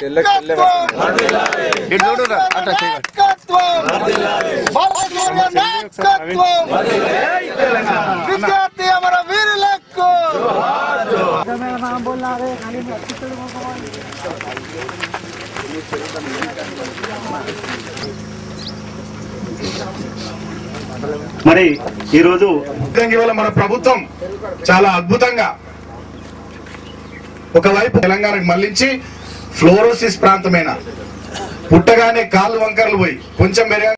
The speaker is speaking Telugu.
నాయకత్వం నాయకత్వం బాలశౌర్య నాయకత్వం విద్యార్థి అమర వీరులకు మరి ఈరోజు ఇవాళ మన ప్రభుత్వం చాలా అద్భుతంగా ఒకవైపు తెలంగాణకు మళ్లించి ఫ్లోరోసిస్ ప్రాంతమైన పుట్టగానే కాళ్ళు వంకరలు పోయి కొంచెం మెరుగ